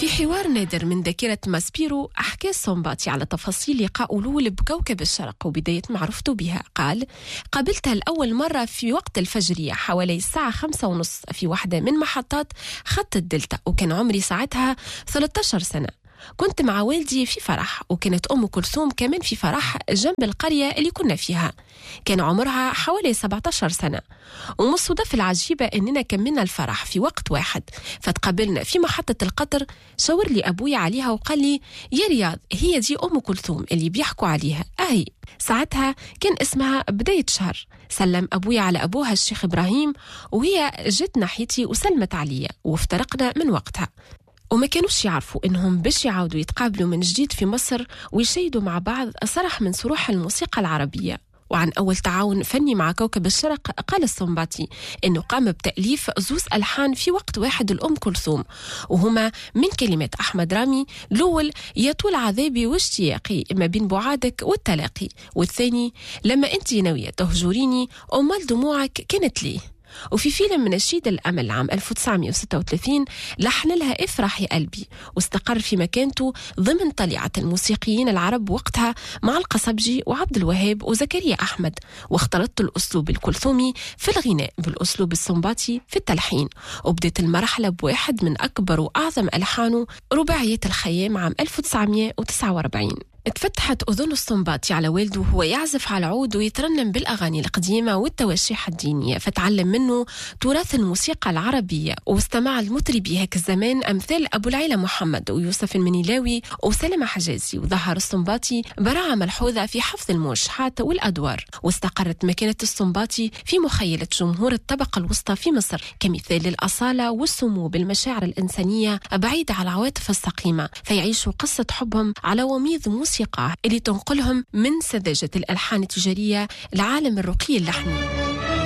في حوار نادر من ذاكرة ماسبيرو أحكى الصنباطي على تفاصيل لقاء لول بكوكب الشرق وبداية معرفته بها قال قابلتها لأول مرة في وقت الفجرية حوالي الساعة خمسة ونص في واحدة من محطات خط الدلتا وكان عمري ساعتها 13 سنة كنت مع والدي في فرح وكانت أم كلثوم كمان في فرح جنب القرية اللي كنا فيها كان عمرها حوالي 17 سنة ومن الصدف العجيبة أننا كملنا الفرح في وقت واحد فتقابلنا في محطة القطر شاور لي أبوي عليها وقال لي يا رياض هي دي أم كلثوم اللي بيحكوا عليها أهي ساعتها كان اسمها بداية شهر سلم أبوي على أبوها الشيخ إبراهيم وهي جت ناحيتي وسلمت عليا وافترقنا من وقتها وما كانوش يعرفوا انهم باش يعاودوا يتقابلوا من جديد في مصر ويشيدوا مع بعض صرح من صروح الموسيقى العربيه وعن أول تعاون فني مع كوكب الشرق قال الصنباطي أنه قام بتأليف زوز ألحان في وقت واحد الأم كلثوم وهما من كلمات أحمد رامي الأول يطول عذابي واشتياقي ما بين بعادك والتلاقي والثاني لما أنت ناوية تهجريني أمال دموعك كانت ليه وفي فيلم من نشيد الأمل عام 1936 لحن لها افرح يا قلبي واستقر في مكانته ضمن طليعة الموسيقيين العرب وقتها مع القصبجي وعبد الوهاب وزكريا أحمد واختلطت الأسلوب الكلثومي في الغناء بالأسلوب الصنباطي في التلحين وبدت المرحلة بواحد من أكبر وأعظم ألحانه رباعية الخيام عام 1949 اتفتحت أذن الصنباطي على والده وهو يعزف على العود ويترنم بالأغاني القديمة والتواشيح الدينية فتعلم منه تراث الموسيقى العربية واستمع لمطربي هيك الزمان أمثال أبو العيلة محمد ويوسف المنيلاوي وسلمة حجازي وظهر الصنباطي براعة ملحوظة في حفظ الموشحات والأدوار واستقرت مكانة الصنباطي في مخيلة جمهور الطبقة الوسطى في مصر كمثال للأصالة والسمو بالمشاعر الإنسانية بعيدة عن العواطف السقيمة فيعيشوا قصة حبهم على وميض موسيقى الموسيقى اللي تنقلهم من سذاجة الألحان التجارية لعالم الرقي اللحني